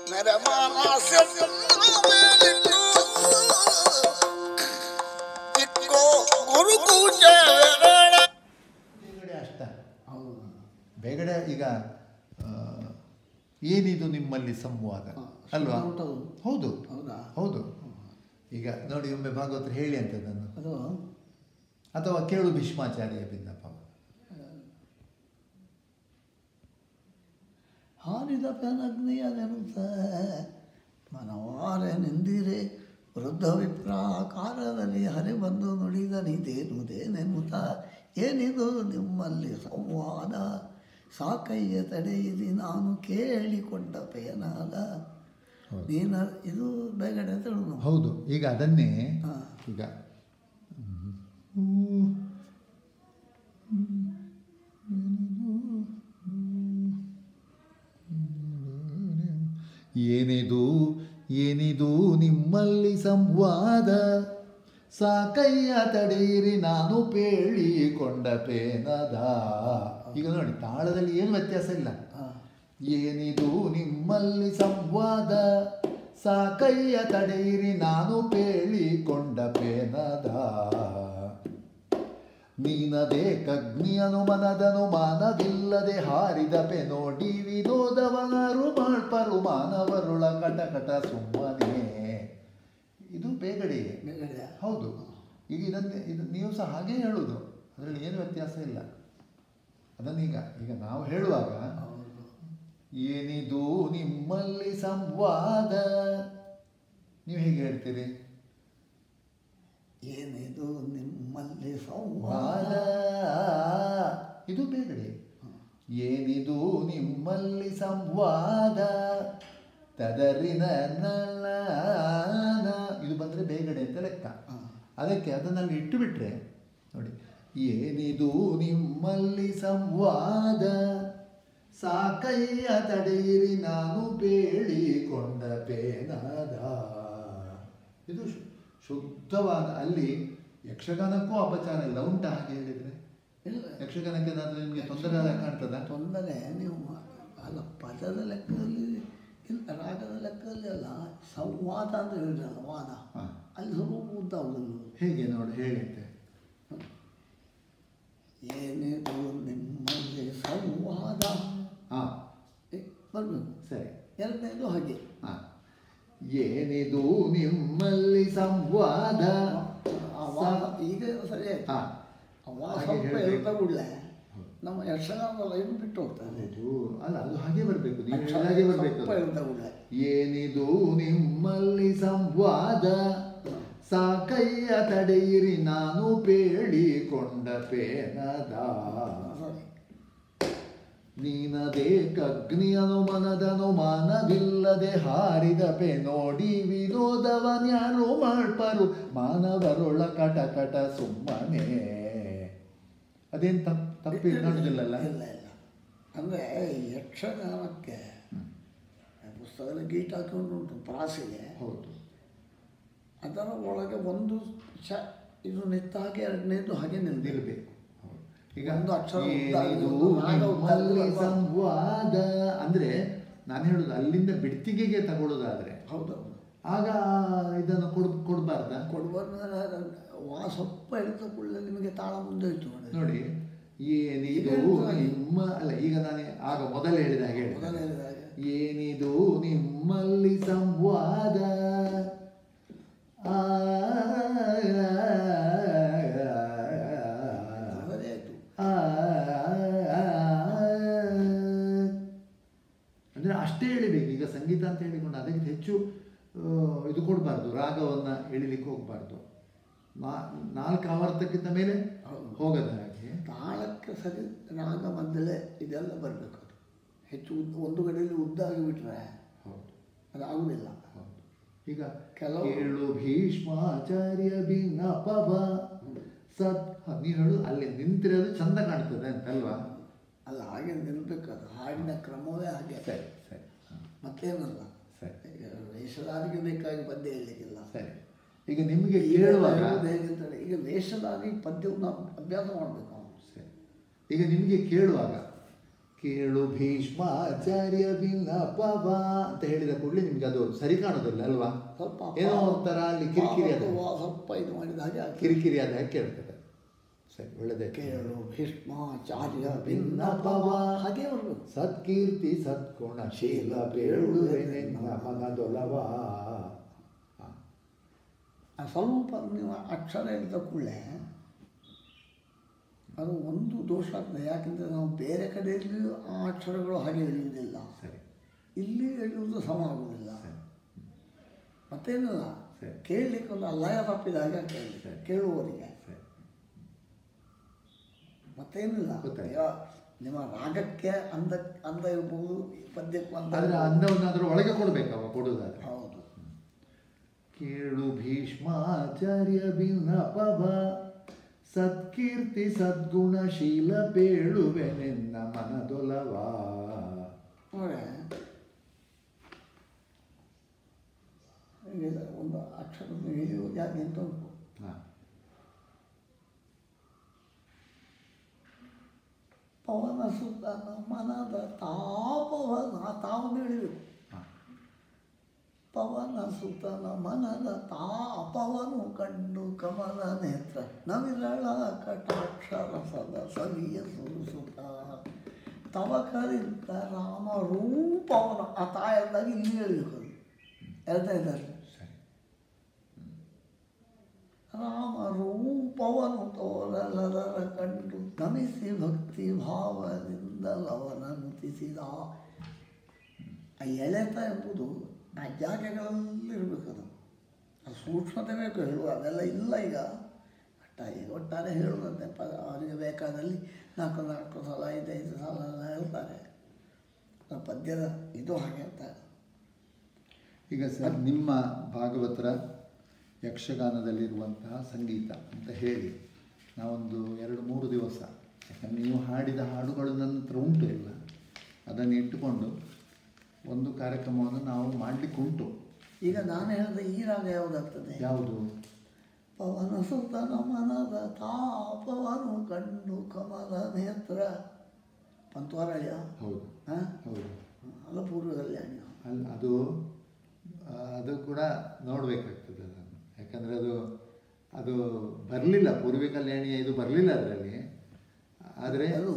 ನೆರಮಾನಾಸ್ಯಮೇಲಿಟ್ಟು ಇಕ್ಕೋ ಗುರುಕೂಟ ಬೇಗಡೆ ಅಷ್ಟ ಹೌದು ಬೇಗಡೆ ಈಗ ಆ, ಏನಿದು ನಿಮ್ಮಲ್ಲಿ ಸಂವಾದ ಹಾ, ಅಲ್ವಾ ಸಂವಾದವು. ಹೌದು ಹೌದಾ ಹೌದು ಈಗ ನೋಡಿ ಒಮ್ಮೆ ಭಾಗವತರು ಹೇಳಿ ಅಂತದನ್ನು ಅದು ಅಥವಾ ಕೇಳು ಭೀಷ್ಮಾಚಾರ್ಯ ಭಿನ್ನಪ್ಪ ಹಾರಿದ ಪೆನಗ್ನಿಯ ನೆನುತ ಮನವಾರೆ ನಿಂದಿರೆ ವೃದ್ಧ ವಿಪ್ರಾಕಾರದಲ್ಲಿ ಹರಿ ಬಂದು ನುಡಿದನಿದೇನುದೇ ನೆನುತ ಏನಿದು ನಿಮ್ಮಲ್ಲಿ ಸಂವಾದ ಸಾಕಯ್ಯ ತಡೆಯಿರಿ ನಾನು ಕೇಳಿಕೊಂಡ ಪೇನಾದ ಹೌದು. ನೀನ ಇದು ಬೇಗಡೆ ತಿಳಿದು ಹೌದು ಈಗ ಅದನ್ನೇ ಹಾ. ಈಗ ಏನಿದು ಏನಿದು ನಿಮ್ಮಲ್ಲಿ ಸಂವಾದ ಸಾಕಯ್ಯ ತಡೆಯಿರಿ ನಾನು ಪೇಳಿಕೊಂಡ ಪೇನದ ಈಗ ನೋಡಿ ತಾಳದಲ್ಲಿ ಏನು ವ್ಯತ್ಯಾಸ ಇಲ್ಲ ಹಾಂ ಏನಿದು ನಿಮ್ಮಲ್ಲಿ ಸಂವಾದ ಸಾಕಯ್ಯ ತಡೆಯಿರಿ ನಾನು ಪೇಳಿಕೊಂಡ ಪೇನದ ನೀನದೇ ಕಗ್ನಿಯನು ಮನದನು ಮಾನವಿಲ್ಲದೆ ಹಾರಿದ ಪೆ ನೋಡಿ ವಿನೋದವನರು ಮಾಡ್ಪರು ಮಾನವರುಳ ಕಟಕಟ ಸುಮ್ಮನೆ ಇದು ಬೇಗಡೆಯೇ ಬೇಗಡೆ ಹೌದು ಈಗ ಇದನ್ನೇ ಇದು ನೀವು ಸಹ ಹಾಗೇ ಹೇಳುವುದು ಅದರಲ್ಲಿ ಏನು ವ್ಯತ್ಯಾಸ ಇಲ್ಲ ಅದನ್ನೀಗ ಈಗ ನಾವು ಹೇಳುವಾಗ ಹೌದು ಏನಿದು ನಿಮ್ಮಲ್ಲಿ ಸಂವಾದ ನೀವು ಹೇಗೆ ಹೇಳ್ತೀರಿ ಏನಿದು ನಿಮ್ಮಲ್ಲಿ ವಾದ ಸಂವಾದ ಇದು ಬೇಗಡೆ ಏನಿದು ನಿಮ್ಮಲ್ಲಿ ಸಂವಾದ ತದರಿನ ನಳನ. ಇದು ಬಂದರೆ ಬೇಗಡೆ ಅಂತ ಲೆಕ್ಕ ಹಾಂ ಅದಕ್ಕೆ ಅದನ್ನಲ್ಲಿ ಇಟ್ಟು ಬಿಟ್ರೆ ನೋಡಿ ಏನಿದು ನಿಮ್ಮಲ್ಲಿ ಸಂವಾದ ಸಾಕಯ್ಯ ತಡೆಯಿರಿ ನಾನು ಬೇಳಿಕೊಂಡ ಪೇನಾದ ಇದು ಶು- ಶುದ್ಧವಾದ ಅಲ್ಲಿ ಯಕ್ಷಗಾನಕ್ಕೂ ಅಪಚಾರ ಇಲ್ಲ ಉಂಟ ಹಾಗೆ ಹೇಳಿದರೆ ಇಲ್ಲ ಯಕ್ಷಗಾನಕ್ಕೆ ಏನಾದರೂ ನಿಮಗೆ ತೊಂದರೆ ಕಾಣ್ತದ ತೊಂದರೆ ನೀವು ಮಾ- ಅಲ್ಲ ಪದದ ಲೆಕ್ಕದಲ್ಲಿ ಇಲ್ಲ ರಾಗದ ಲೆಕ್ಕದಲ್ಲಿ ಅಲ್ಲ ಸಂವಾದ ಅಂತ ಹೇಳಿದ್ರಲ್ಲ ವಾದ ಹಾ. ಅಲ್ಲಿ ಸ್ವಲ್ಪ ಉದ್ದಾವಲ್ಲ ಹೇಗೆ ನೋಡಿ ಹೇಳಿದ್ದೆ ಏನಿದು ನಿಮ್ಮಲ್ಲಿ ಸಂವಾದ ಹಾಂ ಏ, ಬರ್ಬೇಕು ಸರಿ ಎರಡನೇದು ಹಾಗೆ ಹಾ. ಏನಿದು ನಿಮ್ಮಲ್ಲಿ ಸಂವಾದ ಆ ವಾದ ಈಗ ಸರಿ ಆಯ್ತು ಹಾ. ಆ ವಾದ ಹಾಗೆ ಸ್ವಲ್ಪ ಹೇಳ್ಬೇಕು. ಹೇಳ್ತಾ ಕೂಡಲೇ ನಮ್ಮ ಯಕ್ಷಗಾನದ ಲೈನ್ ಬಿಟ್ಟು ಹೋಗ್ತದೆ ಹೌದು ಅಲ್ಲ ಅದು ಹಾಗೆ ಬರಬೇಕು ನೀವು ಅಕ್ಷರ ಹಾಗೆ ಬರಬೇಕು ಸ್ವಲ್ಪ ಹೇಳ್ತಾ ಕೂಡಲೇ ಏನಿದು ನಿಮ್ಮಲ್ಲಿ ಸಂವಾದ ಸಾಕಯ್ಯ ತಡೆಯಿರಿ ನಾನು ಬೇಡಿಕೊಂಡ ಪೇನದ ಸರಿ ನೀನದೇ ಕಗ್ನಿಯನು ಮನದನು ಮಾನವಿಲ್ಲದೆ ಹಾರಿದ ಪೆ ನೋಡಿ ವಿನೋದವನ್ಯಾರು ಮಾಡ್ಪರು ಮಾನವರೊಳ ಕಟ ಕಟ ಸುಮ್ಮನೆ ಅದೇನು ತಪ್ಪು ತಪ್ಪಿ ಕಾಣುದಿಲ್ಲಲ್ಲ ಇಲ್ಲ ಇಲ್ಲ ಅಂದರೆ ಯಕ್ಷಗಾನಕ್ಕೆ ಪುಸ್ತಕದಲ್ಲಿ ಗೀಟ್ ಹಾಕೊಂಡು ಉಂಟು ಪ್ರಾಸಿಗೆ ಹೌದು ಅದರ ಒಳಗೆ ಒಂದು ಚ ಇದು ನಿತ್ತ ಹಾಗೆ ಎರಡನೇದು ಹಾಗೆ ನಿಲ್ಬೇಕು ನಿಲ್ಬೇಕು ಹೌದು. ಈಗ ಒಂದು ಅಕ್ಷರ ಉದ್ದ, ಏನಿದು ಒಂದು ರಾಗ ಉದ್ದ ನಿಮ್ಮಲ್ಲಿ ಇರಬಾರ್ದು. ಸಂವಾದ ಅಂದ್ರೆ ನಾನು ಹೇಳುದು ಅಲ್ಲಿಂದ ಬಿಡ್ತಿಗೆಗೆ ತಗೊಳ್ಳೋದಾದ್ರೆ ಹೌದೌದು ಆಗ ಇದನ್ನು ಕೊಡ್ ಕೊಡಬಾರ್ದ ಕೊಡುವ ವಾ ಸ್ವಲ್ಪ ಎಳೆದ ಕೂಡಲೇ ನಿಮಗೆ ತಾಳ ಮುಂದೆ ಹೋಯ್ತು ನೋಡಿ ನೋಡಿ ಏನಿದು ಈಗ ಹೇಳ್ತಾರೆ. ನಿಮ್ಮ ಅಲ್ಲ ಈಗ ನಾನು ಆಗ ಮೊದಲೇ ಹೇಳಿದ ಹಾಗೆ ಹೇಳಿದೆ. ಮೊದಲು ಹೇಳಿದಾಗ ಏನಿದು ನಿಮ್ಮಲ್ಲಿ ಸಂವಾದ ಆ ಸರಿ ಆಯಿತು ಆ ಅಂದರೆ ಅಷ್ಟೇ ಎಳಿಬೇಕು ಈಗ ಸಂಗೀತ ಅಂತ ಹೇಳಿಕೊಂಡು ಅದಕ್ಕೆ ಹೆಚ್ಚು ಆ, ಇದು ಕೊಡಬಾರ್ದು ರಾಗವನ್ನು ಎಳಿಲಿಕ್ಕೆ ಹೋಗಬಾರ್ದು ನಾಲ್ಕು ಆವರ್ತಕ್ಕಿಂತ ಮೇಲೆ ಹೌದು. ಹೋಗದ ಹಾಗೆ ತಾಳಕ್ಕೆ ಸರಿ ರಾಗ ಮದ್ದಳೆ ಇದೆಲ್ಲ ಬರಬೇಕು ಅದು ಹೆಚ್ಚು ಉದ್ದ ಒಂದು ಕಡೆಯಲ್ಲಿ ಉದ್ದ ಆಗಿಬಿಟ್ರೆ ಹೌದು ಅದಾಗುವುದಿಲ್ಲ ಹೌದು ಈಗ ಕೆಲವು- ಕೇಳು ಭೀಷ್ಮಾಚಾರ್ಯ ಭಿನ್ನಪವ ಸತ್ ಹ, ನೀನು ಹೇಳು ಅಲ್ಲಿ ನಿಂತಿರೋದು ಚಂದ ಕಾಣ್ತದೆ ಅಂತಲ್ವಾ ಅಲ್ಲ ಹಾಗೆ ನಿಲ್ಬೇಕು ಅದು ಹಾಡಿನ ಕ್ರಮವೇ ಹಾಗೆ ಸರಿ ಸರಿ ಹ, ಮತ್ತೇನಲ್ಲ ಸರಿ ಈಗ ವೇಷಧಾರಿಗೆ ಬೇಕಾಗಿ ಪದ್ಯ ಹೇಳಲಿಕ್ಕಿಲ್ಲ ಸರಿ ಈಗ ನಿಮಗೆ ಈಗ ಕೇಳುವಾಗ ಹೇಳುವುದು ಹೇಗೆಂತಂದ್ರೆ, ಈಗ ವೇಷಧಾರಿ ಪದ್ಯವನ್ನು ಅಭ್ಯಾಸ ಮಾಡಬೇಕು ಅವನು ಸರಿ ಈಗ ನಿಮಗೆ ಕೇಳುವಾಗ ಕೇಳು ಭೀಷ್ಮಾಚಾರ್ಯ ಭಿನ್ನಪವ ಅಂತ ಹೇಳಿದ ಕೂಡಲೇ ನಿಮ್ಗೆ ಅದು ಸರಿ ಕಾಣೋದಿಲ್ಲ ಅಲ್ವಾ ಸ್ವಲ್ಪ ಏನೋ ಒಂಥರ ಅಲ್ಲಿ ಕಿರಿಕಿರಿ ಅದ ಪಾಪತ್ವ ಸ್ವಲ್ಪ ಇದು ಮಾಡಿದ ಹಾಗೆ ಆಗ್ತದೆ. ಕಿರಿಕಿರಿ ಆದ ಹಾಗೆ ಕೇಳ್ತದೆ ಸರಿ ಒಳ್ಳೆದೇ ಕೇಳು ಭೀಷ್ಮಾಚಾರ್ಯ ಭಿನ್ನಪವ ಹಾಗೆ ಬರಬೇಕು ಸತ್ಕೀರ್ತಿ ಸತ್ಗುಣ ಶೀಲ ಬೇಳುವೆ ನಿನ್ನ ಮನದೊಲವ ಹಾ. ಆ ಸ್ವಲ್ಪ ನೀವು ಅಕ್ಷರ ಇದ್ದ ಕೂಡಲೇ ಅದು ಒಂದು ದೋಷ ಆಗ್ತದೆ ಯಾಕೆಂದರೆ ನಾವು ಬೇರೆ ಕಡೆಯಲ್ಲಿಯೂ ಆ ಅಕ್ಷರಗಳು ಹಾಗೆ ಎಳೆಯುವುದಿಲ್ಲ ಸರಿ ಇಲ್ಲಿ ಎಳೆಯುವುದು ಸಮ ಆಗುವುದಿಲ್ಲ ಸರಿ ಮತ್ತೇನಿಲ್ಲ ಸರಿ. ಕೇಳಲಿಕ್ಕೆ ಒಂದು ಲಯ ತಪ್ಪಿದ ಹಾಗೆ ಕೇಳಿ ಸರಿ. ಕೇಳುವವರಿಗೆ ಸರಿ ಮತ್ತೇನಿಲ್ಲ ಗೊತ್ತಾಯ್ತು. ಈಗ ನಿಮ್ಮ ರಾಗಕ್ಕೆ ಅಂದ ಅಂದ ಇರ್ಬೋದು ಪದ್ಯಕ್ಕೂ ಅಂದ ಆದ್ರೆ ಇರ್ಬೋದು. ಅನ್ನವನ್ನು ಅದ್ರ ಒಳಗೆ ಕೊಡ್ಬೇಕವ ಕೊಡುದಾದ್ರೆ ಹೌದು ಕೇಳು ಭೀಷ್ಮಾಚಾರ್ಯ ಭಿನ್ನಪವ ಸತ್ಕೀರ್ತಿ ಸದ್ಗುಣಶೀಲ ಬೇಳುವೆ ನಿನ್ನ ಮನದೊಲವ ನೋಡ್ರೆ ಈಗ ಒಂದು ಅಕ್ಷರ ಎಳೆಯುವುದು ಯಾಕೆ ಅಂತ ಉಂಟು ಹಾ. ಪವನ ಸುತ್ತನ ಮನದ ತಾಪವನ ತಾವನ್ನು ಎಳಿಬೇಕು ಹಾ. ಪವನ ಸುತನ ಮನದ ತಾಪವನು ಕಂಡು ಕಮಲ ನೇತ್ರ ನವಿರಳ ಕಟಾಕ್ಷರಸದ ಸವಿಯ ಸುರುಸುತ ತವ ಕರಿಂತ ರಾಮ ರೂಪವನ ಆ ತಾಯಲ್ಲಾಗಿ ಇಲ್ಲಿ ಹೇಳಬೇಕು ಅದು ಎರಡನೇ ಇದ್ದಾರೆ ಸರಿ ರಾಮ ರೂಪವನು ತೋರಲದರ ಕಂಡು ನಮಿಸಿ ಭಕ್ತಿ ಭಾವದಿಂದ ಲವನಂತಿಸಿದ ಆ ಎಳೆತ ಎಂಬುದು ಆ ಜಾಗಗಳಲ್ಲಿ ಇರಬೇಕದು ಆ ಸೂಕ್ಷ್ಮತೆ ಬೇಕು ಹೇಳುವ ಅದೆಲ್ಲ ಇಲ್ಲ ಈಗ ಒಟ್ಟಾಗಿ ಒಟ್ಟಾರೆ ಹೇಳುವಂತೆ ಪ ಅವರಿಗೆ ಬೇಕಾದಲ್ಲಿ ನಾಲ್ಕು ನಾಲ್ಕು ಸಲ ಐದೈದು ಸಲ ಎಲ್ಲ ಹೇಳ್ತಾರೆ ಆ ಪದ್ಯದ ಇದು ಹಾಗೆ ಅಂತ ಈಗ ಸರ್ ನಿಮ್ಮ ಭಾಗವತರ ಯಕ್ಷಗಾನದಲ್ಲಿರುವಂತಹ ಸಂಗೀತ ಅಂತ ಹೇಳಿ ನಾವೊಂದು ಎರಡು ಮೂರು ದಿವಸ ಯಾಕಂದ್ರೆ ನೀವು ಹಾಡಿದ ಹಾಡುಗಳು ನನ್ನ ಹತ್ರ ಉಂಟು ಇಲ್ಲ ಅದನ್ನು ಇಟ್ಟುಕೊಂಡು ಒಂದು ಕಾರ್ಯಕ್ರಮವನ್ನು ನಾವು ಮಾಡಲಿಕ್ಕೆ ಉಂಟು ಈಗ ನಾನು ಹೇಳಿದ ಈ ರಾಗ ಯಾವುದಾಗ್ತದೆ ಯಾವುದು ಪವನ ಸುತನ ಮನದ ತಾಪವನು ಕಂಡು ಕಮಲ ನೇತ್ರ ಪಂತವಾರಳ್ಯ ಹೌದು ಹಾಂ ಹೌದು ಅಲ್ಲ ಪೂರ್ವ ಕಲ್ಯಾಣ ಅಲ್ಲ ಅದು ಆ, ಅದು ಕೂಡ ನೋಡಬೇಕಾಗ್ತದೆ ಅದನ್ನು ಯಾಕಂದರೆ ಅದು ಅದು ಬರಲಿಲ್ಲ ಪೂರ್ವಿ ಕಲ್ಯಾಣಿಯ ಇದು ಬರಲಿಲ್ಲ ಅದರಲ್ಲಿ ಆದರೆ ಅದು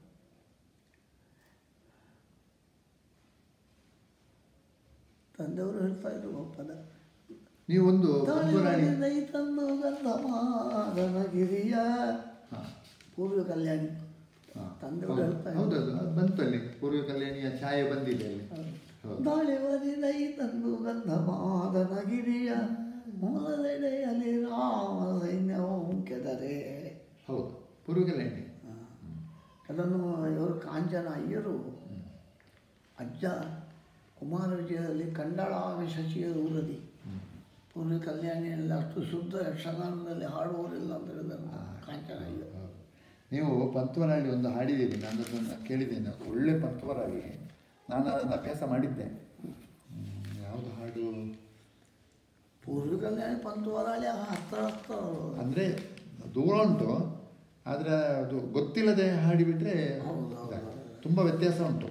ತಂದೆಯವರು ಹೇಳ್ತಾ ಇದ್ರು ಪದ ನೀವು ಒಂದು ಪಂಚರಾಣಿ ದೈ ತಂದು ಗಂಧಮಾದನಗಿರಿಯ ಹಾಂ ಪೂರ್ವ ಕಲ್ಯಾಣಿ ಹಾಂ ತಂದೆಯವರು ಹೇಳ್ತಾ ಇದ್ರು ಹೌದದು ಅದು ಬಂತು ಅಲ್ಲಿ ಪೂರ್ವಿ ಕಲ್ಯಾಣಿಯ ಛಾಯೆ ಬಂದಿದೆ ಅಲ್ಲಿ ಹೌದು ದಾಳಿವರಿ ದೈ ತಂದು ಗಂಧಮಾದನಗಿರಿಯ ಮೂಲದೆಡೆಯಲ್ಲಿ ರಾಮ ಸೈನ್ಯವು ಕೆದರೆ ಹೌದು ಪೂರ್ವಿ ಕಲ್ಯಾಣಿ ಅದನ್ನು ಇವರು ಕಾಂಚನ ಅಯ್ಯರು ಅಜ್ಜ ಕುಮಾರ ವಿಜಯದಲ್ಲಿ ಕಂಡಳಾಗ ಶಶಿಯ ಊರದಿ ಪೂರ್ವ ಕಲ್ಯಾಣಿಯಲ್ಲಿ ಅಷ್ಟು ಶುದ್ಧ ಯಕ್ಷಗಾನದಲ್ಲಿ ಹಾಡುವವರಿಲ್ಲ ಅಂತ ಹೇಳಿದನು ಕಾಂಚನ ಅಯ್ಯರು ಹೌದು. ನೀವು ಪಂತವರಾಳಿ ಒಂದು ಹಾಡಿದ್ದೀರಿ ನಾನು ಅದನ್ನು ಕೇಳಿದ್ದೇನೆ ಒಳ್ಳೆ ಪಂತವರಾಳಿ ನಾನು ಅದನ್ನು ಅಭ್ಯಾಸ ಮಾಡಿದ್ದೆ ಹ್ಮ್, ಯಾವುದು ಹಾಡು ಪೂರ್ವ ಕಲ್ಯಾಣಿ ಪಂತುವರಾಳಿ ಹತ್ರ ಹತ್ರ ಅಂದರೆ ದೂರ ಉಂಟು ಆದರೆ ಅದು ಗೊತ್ತಿಲ್ಲದೆ ಹಾಡಿಬಿಟ್ರೆ ಹೌದು, ಹೌದು, ಇದಾಗ್ತದೆ. ತುಂಬ ವ್ಯತ್ಯಾಸ ಉಂಟು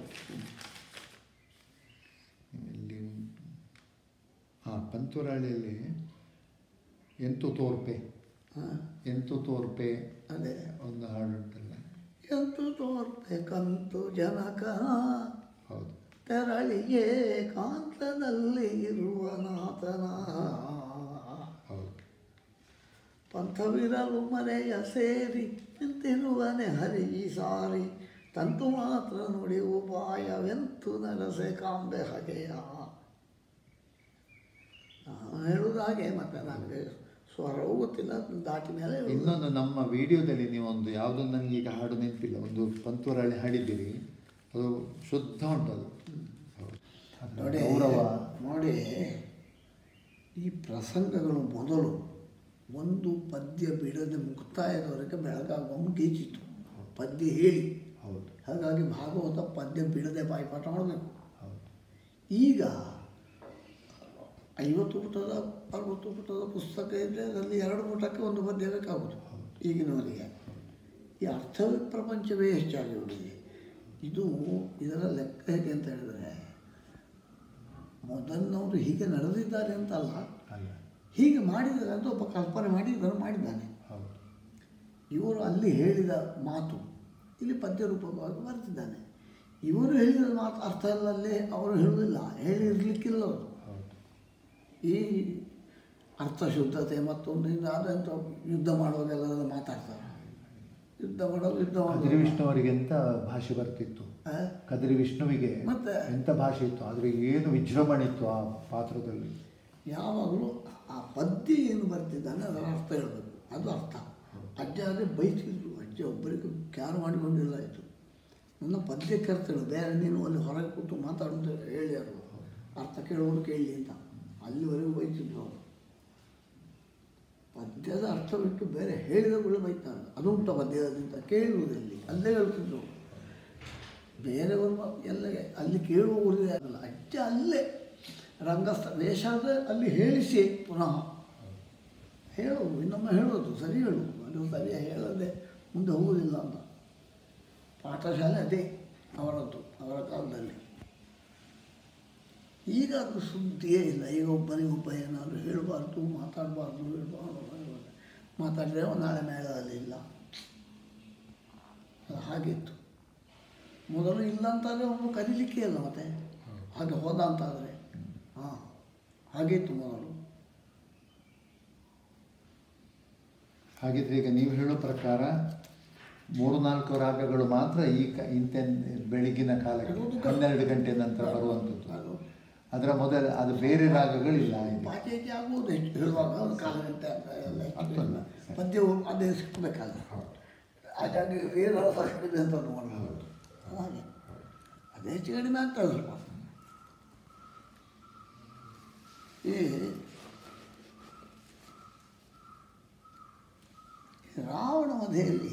ಇಲ್ಲಿ ಹಾಂ ಪಂತುರಾಳಿಯಲ್ಲಿ ಎಂತು ತೋರ್ಪೆ ಹಾಂ ಎಂತು ತೋರ್ಪೆ ಅದೇ ಒಂದು ಹಾಡು ಉಂಟಲ್ಲ ಎಂತು ತೋರ್ಬೇಕಂತು ಜನಕ ಹೌದು ತೆರಳಿಗೆ ಕಾಂತದಲ್ಲಿ ಇರುವ ನಾಥನ ಹೌದು ಪಂಥವಿರಲು ಮರೆಯ ಸೇರಿ ನಿಂತಿರುವನೆ ಹರಿ ಸಾರಿ ತಂತು ಮಾತ್ರ ನುಡಿ ಉಪಾಯವೆಂತು ನರಸೆ ಕಾಂಬೆ ಹಗೆಯ ನಾನು ಹೇಳುವುದು ಹಾಗೆ ಮತ್ತೆ ನನಗೆ ಸ್ವರವೂ ಗೊತ್ತಿಲ್ಲ ದಾಟಿ ಮೇಲೆ ಹೇಳುವುದು. ಇನ್ನೊಂದು ನಮ್ಮ ವಿಡಿಯೋದಲ್ಲಿ ನೀವೊಂದು ಯಾವುದೋ ನನಗೆ ಈಗ ಹಾಡು ನೆನಪಿಲ್ಲ ಒಂದು ಪಂತೂರಾಳಿ ಹಾಡಿದ್ದೀರಿ ಅದು ಶುದ್ಧ ಉಂಟು ಅದು ಹೌದು. ಅದರ ನೋಡಿ ಗೌರವ ನೋಡಿ ಈ ಪ್ರಸಂಗಗಳು ಮೊದಲು ಒಂದು ಪದ್ಯ ಬಿಡದೆ ಮುಕ್ತಾಯದವರೆಗೆ ಬೆಳಗಾಗುವ ಗೀಚಿತ್ತು ಪದ್ಯ ಹೇಳಿ ಹೌದು ಹಾಗಾಗಿ ಭಾಗವತ ಪದ್ಯ ಬಿಡದೆ ಬಾಯಿಪಾಠ ಮಾಡಬೇಕು ಹೌದು ಈಗ ಐವತ್ತು ಪುಟದ ಅರವತ್ತು ಪುಟದ ಪುಸ್ತಕ ಇದ್ದರೆ ಅದರಲ್ಲಿ ಎರಡು ಪುಟಕ್ಕೆ ಒಂದು ಪದ್ಯ ಬೇಕಾಗುವುದು ಈಗಿನವರಿಗೆ ಈ ಅರ್ಥ ಪ್ರಪಂಚವೇ ಹೆಚ್ಚಾಗಿ ಹೋಗಿದೆ ಇದು ಇದರ ಲೆಕ್ಕ ಹೇಗೆ ಅಂತ ಹೇಳಿದರೆ ಮೊದಲಿನವರು ಹೀಗೆ ನಡೆದಿದ್ದಾರೆ ಅಂತಲ್ಲ ಅಲ್ಲ ಹೀಗೆ ಮಾಡಿದರೆ ಅಂತ ಒಬ್ಬ ಕಲ್ಪನೆ ಮಾಡಿ ಇದನ್ನು ಮಾಡಿದ್ದಾನೆ ಹೌದು ಇವರು ಅಲ್ಲಿ ಹೇಳಿದ ಮಾತು ಇಲ್ಲಿ ಪದ್ಯ ರೂಪವಾಗಿ ಬರೆದಿದ್ದಾನೆ ಇವರು ಹೇಳಿದ ಮಾತು ಅರ್ಥ ಅಲ್ಲಲ್ಲಿ ಅವರು ಹೇಳುವುದಿಲ್ಲ ಹೇಳಿರ್ಲಿಕ್ಕಿಲ್ಲ ಅವರು ಹೌದು ಈ ಅರ್ಥಶುದ್ಧತೆ ಮತ್ತೊಂದು ಇದು ಅದಂತ ಯುದ್ಧ ಮಾಡುವಾಗೆಲ್ಲ ಮಾತಾಡ್ತಾರೆ ಯುದ್ಧ ಮಾಡೋದು ಯುದ್ಧ ಕದ್ರಿ ಮಾಡೋದು ವಿಷ್ಣುವರಿಗೆ ಎಂತ ಭಾಷೆ ಬರ್ತಿತ್ತು ಆ? ಕದ್ರಿ ವಿಷ್ಣುವಿಗೆ ಮತ್ತೆ? ಎಂತ ಭಾಷೆ ಇತ್ತು ಆದರೆ ಏನು ವಿಜೃಂಭಣೆ ಇತ್ತು ಆ ಪಾತ್ರದಲ್ಲಿ ಯಾವಾಗಲೂ ಆ ಪದ್ಯ ಏನು ಬರ್ತಿದ್ದಾನೆ ಅದರ ಅರ್ಥ ಹೇಳಬೇಕು ಅದು ಅರ್ಥ ಅಜ್ಜ ಅದೇ ಬೈತಿದ್ರು ಅಜ್ಜ ಒಬ್ಬರಿಗೆ ಕ್ಯಾರು ಮಾಡಿಕೊಂಡಿಲ್ಲ ಆಯಿತು ನನ್ನ ಪದ್ಯಕ್ಕೆ ಅರ್ಥ ಹೇಳು ಬೇರೆ ನೀನು ಅಲ್ಲಿ ಹೊರಗೆ ಕೂತು ಮಾತಾಡೋದು ಹೇಳಿ ಅದು ಅರ್ಥ ಕೇಳೋರು ಕೇಳಿ ಅಂತ ಅಲ್ಲಿವರೆಗೂ ಬೈತಿದ್ರು ಅವರು ಪದ್ಯದ ಅರ್ಥ ಬಿಟ್ಟು ಬೇರೆ ಹೇಳಿದಗಳು ಬೈತಾರೆ ಅದು ಉಂಟ ಪದ್ಯದಿಂದ ಕೇಳುವುದಲ್ಲಿ ಅಲ್ಲೇ ಹೇಳ್ತಿದ್ರು ಬೇರೆಯವರು ಮ- ಎಲ್ಲ ಅಲ್ಲಿ ಕೇಳುವ ಊರಿದೆ ಆಗಲ್ಲ ಅಜ್ಜ ಅಲ್ಲೇ ರಂಗಸ್ಥ ವೇಷ ಆದರೆ ಅಲ್ಲಿ ಹೇಳಿಸಿ ಪುನಃ ಹೇಳೋದು ಇನ್ನೊಮ್ಮೆ ಹೇಳೋದು ಸರಿ ಹೇಳೋದು ಅದು ಸರಿ ಹೇಳದೆ ಮುಂದೆ ಹೋಗುವುದಿಲ್ಲ ಅಂತ ಪಾಠಶಾಲೆ ಅದೇ ಅವರದ್ದು ಅವರ ಕಾಲದಲ್ಲಿ ಈಗ ಅದು ಸುದ್ದಿಯೇ ಇಲ್ಲ ಈಗ ಒಬ್ಬನಿಗೆ ಒಬ್ಬ ಏನಾದರೂ ಹೇಳಬಾರ್ದು ಮಾತಾಡಬಾರ್ದು ಹೇಳಬಾರ್ದು ಮಾತಾಡಿದ್ರೆ ಅವ್ನು ನಾಳೆ ಮೇಳದಲ್ಲಿ ಇಲ್ಲ ಅದು ಹಾಗಿತ್ತು ಮೊದಲು ಇಲ್ಲ ಅಂತಾದರೆ ಅವನು ಕರೀಲಿಕ್ಕೆ ಇಲ್ಲ ಮತ್ತೆ ಹಾಗೆ ಹೋದ ಅಂತಾದರೆ ಹಾಂ ಹಾಗಿತ್ತು ಮೊದಲು ಹಾಗಿದ್ರೆ ಈಗ ನೀವು ಹೇಳೋ ಪ್ರಕಾರ ಮೂರು ನಾಲ್ಕು ರಾಗಗಳು ಮಾತ್ರ ಈ ಕ ಇಂಥ ಬೆಳಗಿನ ಕಾಲಕ್ಕೆ ಹನ್ನೆರಡು ಗಂಟೆ ನಂತರ ಬರುವಂಥದ್ದು ಅದು ಅದರ ಮೊದಲ ಅದು ಬೇರೆ ರಾಗಗಳಿಲ್ಲ ಇಲ್ಲಿ. ಪಾಚೇಟಿ ಆಗುವುದು ಹೆಚ್ಚು ಹೇಳುವಾಗ ಒಂದು ಕಾಲು ಗಂಟೆ ಅಂತ ಎಲ್ಲ ಹೆಚ್ಚು ಅರ್ಥಲ್ಲ. ಪದ್ಯವು ಅದೇ ಸಿಕ್ಕಬೇಕಲ್ಲ ಹಾಗಾಗಿ ಏನು ಸಿಕ್ಕಿದೆ ಅಂತ ನೋಡಬಹುದು ಹಾಗೆ ಅದೇ ಹೆಚ್ಚು ಕಡಿಮೆ ಆಗ್ತದೆ ಸ್ವಲ್ಪ ಈ ರಾವಣ ವಧೆಯಲ್ಲಿ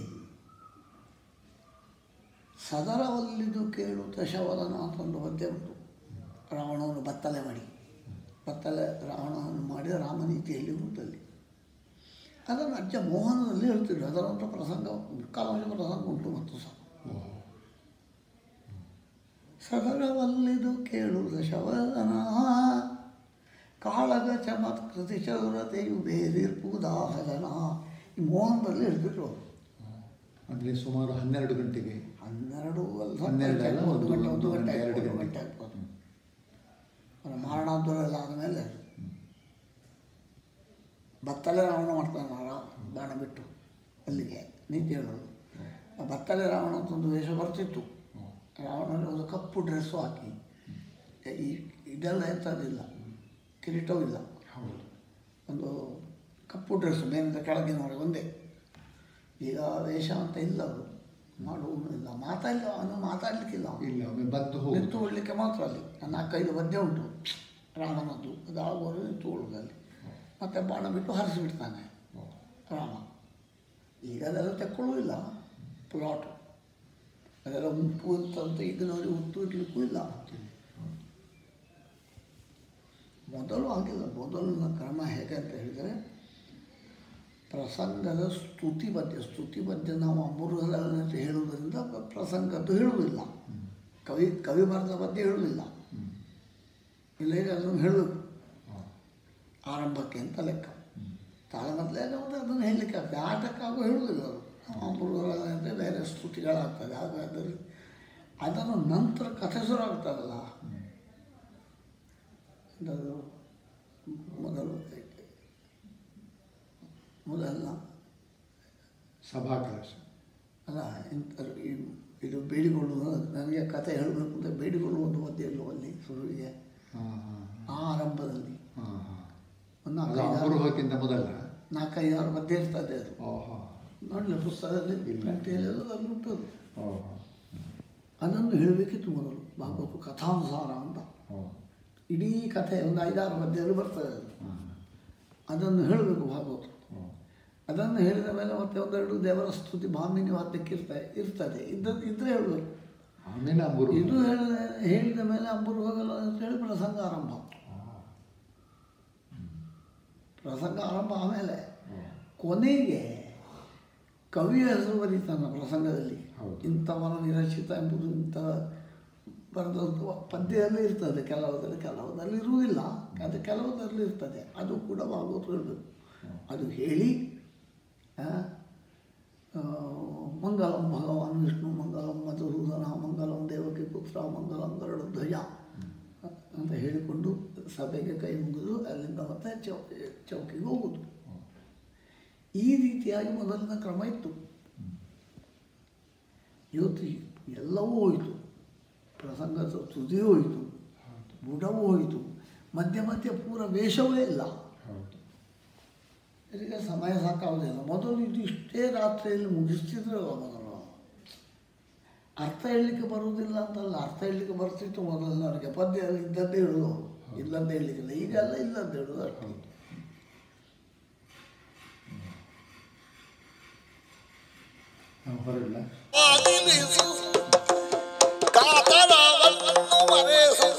ಸದರವಲ್ಲಿದು ಕೇಳು ದಶವದನ ಅಂತ ಒಂದು ಪದ್ಯ ಉಂಟು ರಾವಣವನ್ನು ಬತ್ತಲೆ ಮಾಡಿ ಬತ್ತಲೆ ರಾವಣವನ್ನು ಮಾಡಿ ರಾಮನೀತಿಯಲ್ಲಿ ಉಂಟಲ್ಲಿ ಅದನ್ನು ಅಜ್ಜ ಮೋಹನದಲ್ಲಿ ಹೇಳ್ತಿದ್ರು ಅದರಂಥ ಪ್ರಸಂಗ ಕಾಲಾಂಶ ಪ್ರಸಂಗ ಉಂಟು ಮತ್ತು ಸಹ ಸದರವಲ್ಲಿದು ಕೇಳು ದಶವದನ ಕಾಳಗ ಚಮತ್ಕೃತಿ ಚೌರತೆಯು ಬೇರಿರ್ಪುದಾಹಜನ ಈ ಮೋಹನದಲ್ಲಿ ಹೇಳ್ತಿದ್ರು ಅವರು ಅಂದರೆ ಸುಮಾರು ಹನ್ನೆರಡು ಗಂಟೆಗೆ ಹನ್ನೆರಡು ಅಲ್ಲ ಸ್ವಲ್ಪ ಹನ್ನೆರಡು ಅಲ್ಲ, ಒಂದು ಗಂಟೆ ಒಂದು ಗಂಟೆ ಎರಡು ಆಗ್ಬೋದು, ಗಂಟೆ. ಗಂಟೆ ಆಗ್ಬೋದು ಅವರ ಮಾರಣಾಂತರ ಎಲ್ಲ ಆದಮೇಲೆ ಬತ್ತಲೆ ರಾವಣ ಮಾಡ್ತಾನೆ ರಾವ ಬಾಣ ಬಿಟ್ಟು ಅಲ್ಲಿಗೆ ನೀತಿ ಹೇಳೋದು ಆ ಬತ್ತಲೆ ರಾವಣ ಅಂತ ಒಂದು ವೇಷ ಬರ್ತಿತ್ತು ರಾವಣನಿಗೆ ಒಂದು ಕಪ್ಪು ಡ್ರೆಸ್ಸು ಹಾಕಿ ಈ ಇದೆಲ್ಲ ಎಂಥದ್ದಿಲ್ಲ ಕಿರೀಟವೂ ಇಲ್ಲ ಹೌದು ಒಂದು ಕಪ್ಪು ಡ್ರೆಸ್ ಮೇಲಿಂದ ಕೆಳಗಿನವರೆಗೆ ಒಂದೇ ಈಗ ವೇಷ ಅಂತ ಇಲ್ಲ ಅದು ಮಾಡುವುದು ಇಲ್ಲ ಮಾತಾಡಲಿ ಅವನು ಮಾತಾಡಲಿಕ್ಕಿಲ್ಲ ಅವನು ಇಲ್ಲ ಒಮ್ಮೆ ಬಂದು ಹೋಗುದು ನಿಂತುಕೊಳ್ಳಿಕ್ಕೆ ಮಾತ್ರ ಅಲ್ಲಿ ನಾಲ್ಕೈದು ಪದ್ಯ ಉಂಟು ರಾಮನದ್ದು ಅದಾಗುವರು ನಿಂತುಕೊಳ್ಳುವುದು ಅಲ್ಲಿ ಮತ್ತೆ ಬಾಣ ಬಿಟ್ಟು ಹರಿಸಿಬಿಡ್ತಾನೆ ರಾಮ ಈಗ ಅದೆಲ್ಲ ತೆಕ್ಕೊಳ್ಳುವುದಿಲ್ಲ ಪ್ಲಾಟ್ ಅದೆಲ್ಲ ಉಂಟು ಅಂತಂತ ಈಗಿನವರಿಗೆ ಉಂಟು ಇಡ್ಲಿಕ್ಕೂ ಇಲ್ಲ ಮೊದಲು ಆಗಿಲ್ಲ ಮೊದಲಿನ ಕ್ರಮ ಹೇಗೆ ಅಂತ ಹೇಳಿದರೆ ಪ್ರಸಂಗದ ಸ್ತುತಿ ಪದ್ಯ ಸ್ತುತಿ ಪದ್ಯ ನಾವು ಅಮೃತದಲ್ಲಿ ಅಂತ ಹೇಳುವುದರಿಂದ ಪ್ರ- ಪ್ರಸಂಗದ್ದು ಹೇಳುವುದಿಲ್ಲ ಕವಿ ಕವಿ ಬರೆದ ಪದ್ಯ ಹೇಳುವುದಿಲ್ಲ ಇಲ್ಲ ಈಗ ಅದನ್ನು ಹೇಳಬೇಕು ಆರಂಭಕ್ಕೆ ಅಂತ ಲೆಕ್ಕ ತಾಳಮದ್ದಲೆ ಅಂದರೆ ಅದನ್ನು ಹೇಳಲಿಕ್ಕೆ ಆಗ್ತದೆ ಆಟಕ್ಕಾಗೂ ಹೇಳುವುದಿಲ್ಲ ಅದು ಅಮೃತದಲ್ಲಿ ಅಂದರೆ ಬೇರೆ ಸ್ತುತಿಗಳಾಗ್ತದೆ ಹಾಗಾದರೆ ಅದನ್ನು ನಂತರ ಕಥೆ ಶುರು ಆಗ್ತದಲ್ಲ ಅದು ಮೊದಲು ಮೊದಲ ಸಭಾಕಲಶ ಅಲ್ಲ ಇಂಥ ಈ- ಇದು ಬೇಡಿಕೊಳ್ಳುವ ನನಗೆ ಕತೆ ಹೇಳಬೇಕು ಅಂತ ಬೇಡಿಕೊಳ್ಳುವ ಒಂದು ಪದ್ಯ ಇಲ್ಲವೋ ಅಲ್ಲಿ ಶುರುವಿಗೆ ಹಾಂ ಹಾಂ ಆ ಆರಂಭದಲ್ಲಿ ಹಾಂ ಹಾಂ ಒಂದು ಅದು ನಾಲ್ಕೈದು ಅಮೃತಕ್ಕಿಂತ ಮೊದಲ ನಾಲ್ಕೈದಾರು ಪದ್ಯ ಇರ್ತದೆ ಅದು ಓಹೋ ನೋಡಲಿ ಪುಸ್ತಕದಲ್ಲಿ ಇಲ್ಲ. ಪ್ರಿಂಟಲ್ಲಿ ಅಲ್ಲಿ ಉಂಟು ಅದು. ಓಹೋ ಅದನ್ನು ಹೇಳಬೇಕಿತ್ತು ಮೊದಲು ಭಾಗವತ ಕಥಾನುಸಾರ ಅಂತ ಓ ಇಡೀ ಕಥೆ ಒಂದು ಐದಾರು ಪದ್ಯದಲ್ಲಿ ಬರ್ತದೆ ಅದು ಹಾಂ ಅದನ್ನು ಹೇಳಬೇಕು ಭಾಗವತ ಓ ಅದನ್ನು ಹೇಳಿದ ಮೇಲೆ ಮತ್ತೆ ಒಂದೆರಡು ದೇವರ ಸ್ತುತಿ ಭಾಮಿನಿ ವಾದ್ಯಕ್ಕೆ ಇರ್ತದೆ ಇರ್ತದೆ ಇದ್ದದ್ದು ಇದ್ರೆ ಹೇಳಬೇಕು ಆಮೇಲೆ ಅಂಬುರು ಇದು ಹೇಳಿದ ಹೇಳಿದ ಮೇಲೆ ಅಂಬುರು ಹೋಗಲ್ಲ ಅಂತ ಹೇಳಿ ಪ್ರಸಂಗ ಆರಂಭ ಪ್ರಸಂಗ ಆರಂಭ ಆಮೇಲೆ ಕೊನೆಗೆ ಕವಿಯ ಹೆಸರು ಬರೀತಾನ ಪ್ರಸಂಗದಲ್ಲಿ ಹೌದು. ಇಂಥವನ ವಿರಚಿತ ಎಂಬುದು ಇಂಥ ಬರೆದದ್ದು ಪದ್ಯದಲ್ಲಿ ಇರ್ತದೆ ಕೆಲವುದಲ್ಲಿ ಕೆಲವುದಲ್ಲಿ ಇರುವುದಿಲ್ಲ ಅದು ಕೆಲವುದರಲ್ಲಿ ಇರ್ತದೆ ಅದು ಕೂಡ ಭಾಗವತ ಹೇಳಬೇಕು ಅದು ಹೇಳಿ ಆ, ಆ, ಮಂಗಲಂ ಭಗವಾನ್ ವಿಷ್ಣು ಮಂಗಲಂ ಮಧುಸೂದನ ಮಂಗಲಂ ದೇವಕಿ ಪುತ್ರ ಮಂಗಲಂ ಗರುಡಧ್ವಜ ಅಂತ ಹೇಳಿಕೊಂಡು ಸಭೆಗೆ ಕೈ ಮುಗಿದು ಅಲ್ಲಿಂದ ಮತ್ತೆ ಚೌ ಚೌಕಿಗೆ ಹೋಗುದು ಈ ರೀತಿಯಾಗಿ ಮೊದಲಿನ ಕ್ರಮ ಇತ್ತು ಇವತ್ತು ಎಲ್ಲವೂ ಹೋಯಿತು ಪ್ರಸಂಗದ ತುದಿ ಹೋಯಿತು ಬುಡವೂ ಹೋಯಿತು ಮಧ್ಯ ಮಧ್ಯ ಪೂರ ವೇಷವೇ ಇಲ್ಲ ಹೌದು ಇದಕ್ಕೆ ಸಮಯ ಸಾಕಾಗೋದಿಲ್ಲ ಮೊದಲು ಇದು ಇಷ್ಟೇ ರಾತ್ರಿಯಲ್ಲಿ ಮುಗಿಸ್ತಿದ್ರಲ್ಲ ಮೊದಲು ಅರ್ಥ ಹೇಳಲಿಕ್ಕೆ ಬರುವುದಿಲ್ಲ ಅಂತಲ್ಲ ಅರ್ಥ ಹೇಳಲಿಕ್ಕೆ ಬರ್ತಿತ್ತು ಮೊದಲಿನವರಿಗೆ ಪದ್ಯ ಅಲ್ಲಿ ಇದ್ದದ್ದೇ ಹೇಳೋದು ಇಲ್ಲಂತ ಹೇಳಲಿಕ್ಕಿಲ್ಲ ಈಗೆಲ್ಲ ಇಲ್ಲಂತ ಹೇಳೋದು ಅಷ್ಟೇ ನಾವು ಹೊರಡಲ್ಲ ಆದಿಲಿಸು ಕಾತರವನ್ನು ಮರೆಸು